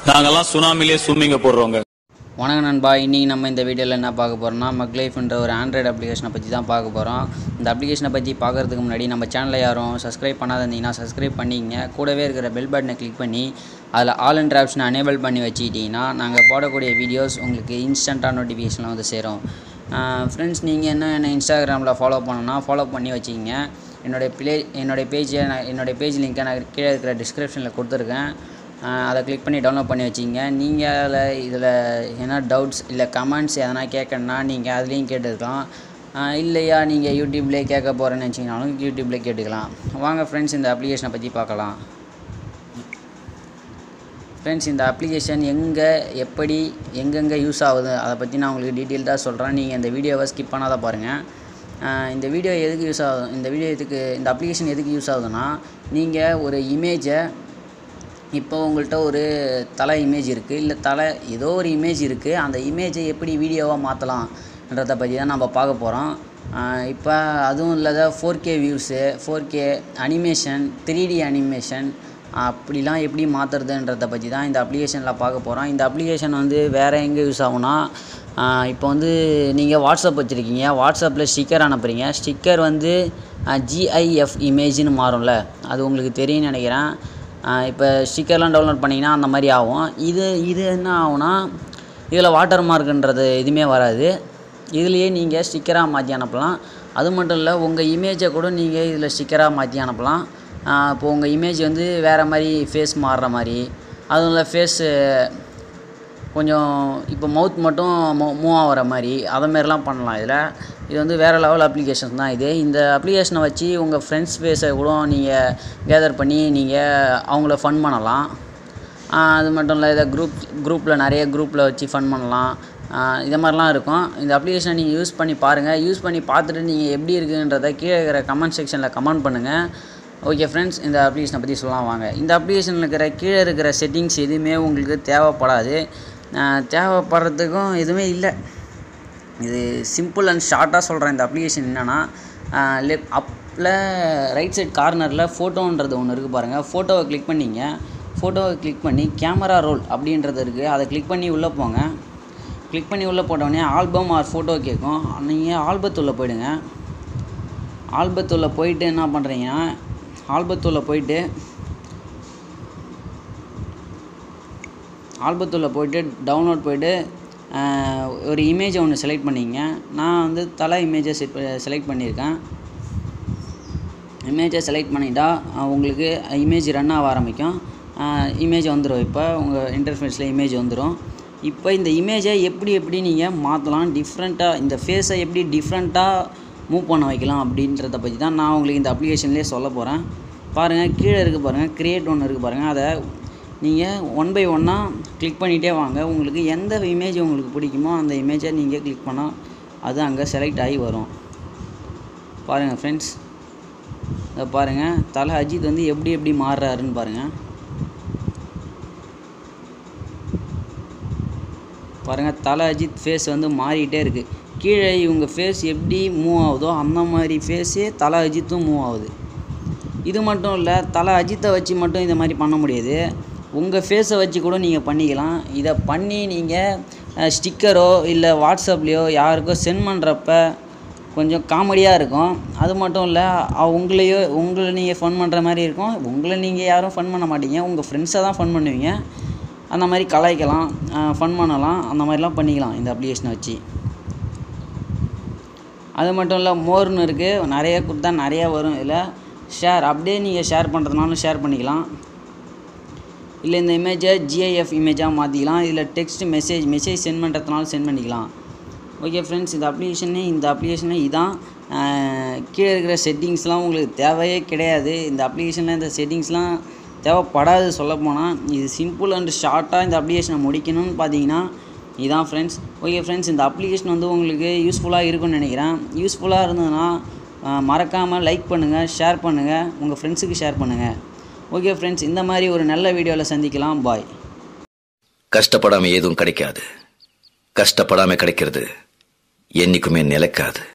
நாங்கெல்லாம் சுனாமிலே ஸ்விம்மிங்க போடுறோங்க வணக்கம் நண்பா இன்றைக்கி நம்ம இந்த வீடியோவில் என்ன பார்க்க போகிறோம்னா மக்லைஃப்ன்ற ஒரு ஆண்ட்ராய்டு அப்ளிகேஷனை பற்றி தான் பார்க்க போகிறோம் இந்த அப்ளிகேஷனை பற்றி பார்க்குறதுக்கு முன்னாடி நம்ம சேனலை யாரும் சப்ஸ்கிரைப் பண்ணாத இருந்தீங்கன்னா சப்ஸ்கிரைப் பண்ணிக்கங்க கூடவே இருக்கிற பெல் பட்டனை கிளிக் பண்ணி அதில் ஆல் அண்ட் ஆப்ஷனை அனேபிள் பண்ணி வச்சுக்கிட்டிங்கன்னா நாங்கள் போடக்கூடிய வீடியோஸ் உங்களுக்கு இன்ஸ்டண்ட்டாக நோட்டிஃபிகேஷனில் வந்து சேரும் ஃப்ரெண்ட்ஸ் நீங்கள் என்ன என்ன இன்ஸ்டாகிராமில் ஃபாலோ பண்ணணும்னா ஃபாலோ பண்ணி வச்சுக்கிங்க என்னுடைய ப்ளே என்னுடைய பேஜை நான் என்னுடைய பேஜ் லிங்க்கை நான் கீழே இருக்கிற டிஸ்கிரிப்ஷனில் கொடுத்துருக்கேன் ஆஹ் அதை கிளிக் பண்ணி டவுன்லோட் பண்ணி வச்சிங்க நீங்கள் அதில் இதில் என்ன டவுட்ஸ் இல்லை கமெண்ட்ஸ் எதனா கேட்கணுன்னா நீங்கள் அதுலேயும் கேட்டுக்கலாம் ஆஹ் இல்லையா நீங்கள் யூடியூப்லேயே கேட்க போகிறேன்னு வச்சிங்கனாலும் யூடியூப்லேயே கேட்டுக்கலாம் வாங்க ஃப்ரெண்ட்ஸ் இந்த அப்ளிகேஷனை பற்றி பார்க்கலாம் ஃப்ரெண்ட்ஸ் இந்த அப்ளிகேஷன் எங்கே எப்படி எங்கெங்கே யூஸ் ஆகுது அதை பற்றி நான் உங்களுக்கு டீட்டெயில்டாக சொல்கிறேன் நீங்கள் இந்த வீடியோவை ஸ்கிப் பண்ணாத பாருங்கள் ஆஹ் இந்த வீடியோ எதுக்கு யூஸ் ஆகுது இந்த வீடியோ எதுக்கு இந்த அப்ளிகேஷன் எதுக்கு யூஸ் ஆகுதுன்னா நீங்கள் ஒரு இமேஜை இப்போ உங்கள்கிட்ட ஒரு தலை இமேஜ் இருக்குது இல்லை தலை ஏதோ ஒரு இமேஜ் இருக்குது அந்த இமேஜை எப்படி வீடியோவாக மாற்றலாம்ன்றதை பற்றி தான் நம்ம பார்க்க போகிறோம் இப்போ அதுவும் இல்லாத four K views four K animation three D animation அப்படிலாம் எப்படி மாற்றுறதுன்றதை பற்றி தான் இந்த அப்ளிகேஷனில் பார்க்க போகிறோம் இந்த அப்ளிகேஷன் வந்து வேறு எங்கே யூஸ் ஆகும்னா ஆஹ் இப்போ வந்து நீங்கள் வாட்ஸ்அப் வச்சுருக்கீங்க வாட்ஸ்அப்பில் ஸ்டிக்கர் அனுப்புகிறீங்க ஸ்டிக்கர் வந்து ஜிஐஎஃப் இமேஜ்னு மாறும்ல அது உங்களுக்கு தெரியும்னு நினைக்கிறேன் இப்போ ஸ்டிக்கர்லாம் டவுன்லோட் பண்ணிங்கன்னா அந்த மாதிரி ஆகும் இது இது என்ன ஆகும்னா இதில் வாட்டர் மார்க்குன்றது எதுவுமே வராது இதுலேயே நீங்கள் ஸ்டிக்கராக மாற்றி அனுப்பலாம் அது மட்டும் இல்லை உங்கள் இமேஜை கூட நீங்கள் இதில் ஸ்டிக்கராக மாற்றி அனுப்பலாம் இப்போ உங்கள் இமேஜ் வந்து வேறு மாதிரி ஃபேஸ் மாறுற மாதிரி அதுவும் இல்லை ஃபேஸு கொஞ்சம் இப்போ மவுத் மட்டும் மூவ் ஆகிற மாதிரி அதை மாதிரிலாம் பண்ணலாம் இதில் இது வந்து வேறு லெவல் அப்ளிகேஷன் தான் இது இந்த அப்ளிகேஷனை வச்சு உங்கள் ஃப்ரெண்ட்ஸ் ஃபேஸை கூட நீங்கள் கேதர் பண்ணி நீங்கள் அவங்கள ஃபன் பண்ணலாம் ஆஹ் அது மட்டும் இல்லை இதை குரூப் குரூப்பில் நிறைய குரூப்பில் வச்சு ஃபன் பண்ணலாம் ஆஹ் இது மாதிரிலாம் இருக்கும் இந்த அப்ளிகேஷனை நீங்கள் யூஸ் பண்ணி பாருங்கள் யூஸ் பண்ணதை பார்த்துட்டு நீங்கள் எப்படி இருக்குன்றதை கீழே இருக்கிற கமெண்ட் செக்ஷனில் கமெண்ட் பண்ணுங்கள் ஓகே ஃப்ரெண்ட்ஸ் இந்த அப்ளிகேஷனை பற்றி சொல்லலாம் வாங்க இந்த அப்ளிகேஷனில் இருக்கிற கீழே இருக்கிற செட்டிங்ஸ் எதுவுமே உங்களுக்கு தேவைப்படாது ஆஹ் தேவைப்படுறதுக்கும் எதுவுமே இல்லை இது சிம்பிள் அண்ட் ஷார்ட்டாக சொல்கிறேன் இந்த அப்ளிகேஷன் என்னென்னா லெஃப்ட் அப்பில் ரைட் சைட் கார்னரில் ஃபோட்டோன்றது ஒன்று இருக்குது பாருங்கள் ஃபோட்டோவை கிளிக் பண்ணிங்க ஃபோட்டோவை கிளிக் பண்ணி கேமரா ரோல் அப்படின்றது இருக்குது அதை கிளிக் பண்ணி உள்ளே போங்க கிளிக் பண்ணி உள்ளே போட்டோடனே ஆல்பம் ஆர் ஃபோட்டோ கேட்கும் நீங்கள் ஆல்பத்துள்ளே போயிடுங்க ஆல்பத்துள்ளே போயிட்டு என்ன பண்ணுறீங்கன்னா ஆல்பத்துள்ளே போயிட்டு ஆல்பத்துள்ளே போயிட்டு டவுன்லோட் போயிட்டு ஆஹ், ஒரு இமேஜை ஒன்று செலக்ட் பண்ணிங்க நான் வந்து தலை இமேஜை செட் செலக்ட் பண்ணியிருக்கேன் இமேஜை செலக்ட் பண்ணிட்டா அஹ், உங்களுக்கு இமேஜ் ரன் ஆக ஆரம்பிக்கும் இமேஜ் வந்துடும் இப்போ உங்கள் இன்டர்ஃபேஸில் இமேஜ் வந்துடும் இப்போ இந்த இமேஜை எப்படி எப்படி நீங்கள் மாற்றலாம் டிஃப்ரெண்ட்டாக இந்த ஃபேஸை எப்படி டிஃப்ரெண்ட்டாக மூவ் பண்ண வைக்கலாம் அப்படின்றத பற்றி தான் நான் உங்களுக்கு இந்த அப்ளிகேஷன்லேயே சொல்ல போகிறேன் பாருங்கள் கீழே இருக்குது பாருங்கள் க்ரியேட் ஒன்று இருக்குது பாருங்கள் அதை நீங்கள் ஒன் பை ஒன்னாக கிளிக் பண்ணிகிட்டே வாங்க உங்களுக்கு எந்த இமேஜ் உங்களுக்கு பிடிக்குமோ அந்த இமேஜை நீங்கள் கிளிக் பண்ணால் அது அங்கே செலக்ட் ஆகி வரும் பாருங்கள் ஃப்ரெண்ட்ஸ் இதை பாருங்கள் தலை அஜித் வந்து எப்படி எப்படி மாறுறாருன்னு பாருங்கள் பாருங்கள் தலை அஜித் ஃபேஸ் வந்து மாறிக்கிட்டே இருக்குது கீழே இவங்க ஃபேஸ் எப்படி மூவ் ஆகுதோ அந்த மாதிரி ஃபேஸே தலை அஜித்தும் மூவ் ஆகுது இது மட்டும் இல்லை தலை அஜித்தை வச்சு மட்டும் இந்த மாதிரி பண்ண முடியாது உங்கள் ஃபேஸை வச்சு கூட நீங்கள் பண்ணிக்கலாம் இதை பண்ணி நீங்கள் ஸ்டிக்கரோ இல்லை வாட்ஸ்அப்லேயோ யாருக்கோ சென்ட் பண்ணுறப்ப கொஞ்சம் காமெடியாக இருக்கும் அது மட்டும் இல்லை உங்களையோ உங்களை நீங்கள் ஃபன் பண்ணுற மாதிரி இருக்கும் உங்களை நீங்கள் யாரும் ஃபன் பண்ண மாட்டீங்க உங்கள் ஃப்ரெண்ட்ஸை தான் ஃபன் பண்ணுவீங்க அந்த மாதிரி கலாய்க்கலாம் ஃபன் பண்ணலாம் அந்த மாதிரிலாம் பண்ணிக்கலாம் இந்த அப்ளிகேஷனை வச்சு அது மட்டும் இல்லை மோர்னு இருக்குது நிறைய கொடுத்தா நிறையா வரும் இதில் ஷேர் அப்படியே நீங்கள் ஷேர் பண்ணுறதுனாலும் ஷேர் பண்ணிக்கலாம் இல்லை இந்த இமேஜை ஜிஐஎஃப் இமேஜாக மாற்றிக்கலாம் இதில் டெக்ஸ்ட் மெசேஜ் மெசேஜ் சென்ட் பண்ணுறதுனாலும் சென்ட் பண்ணிக்கலாம் ஓகே ஃப்ரெண்ட்ஸ் இந்த அப்ளிகேஷனே இந்த அப்ளிகேஷனே இதான் அஹ், கீழே இருக்கிற செட்டிங்ஸ்லாம் உங்களுக்கு தேவையே கிடையாது இந்த அப்ளிகேஷனில் இந்த செட்டிங்ஸ்லாம் தேவைப்படாது சொல்லப்போனால் இது சிம்பிள் அண்ட் ஷார்ட்டாக இந்த அப்ளிகேஷனை முடிக்கணும்னு பார்த்தீங்கன்னா இதான் ஃப்ரெண்ட்ஸ் ஓகே ஃப்ரெண்ட்ஸ் இந்த அப்ளிகேஷன் வந்து உங்களுக்கு யூஸ்ஃபுல்லாக இருக்கும்னு நினைக்கிறேன் யூஸ்ஃபுல்லாக இருந்ததுன்னா மறக்காமல் லைக் பண்ணுங்கள் ஷேர் பண்ணுங்கள் உங்கள் ஃப்ரெண்ட்ஸுக்கு ஷேர் பண்ணுங்கள் ஓகே ஃப்ரெண்ட்ஸ் இந்த மாதிரி ஒரு நல்ல வீடியோவில் சந்திக்கலாம் பாய் கஷ்டப்படாம எதுவும் கிடைக்காது கஷ்டப்படாம கிடைக்கிறது என்னைக்குமே நிலைக்காது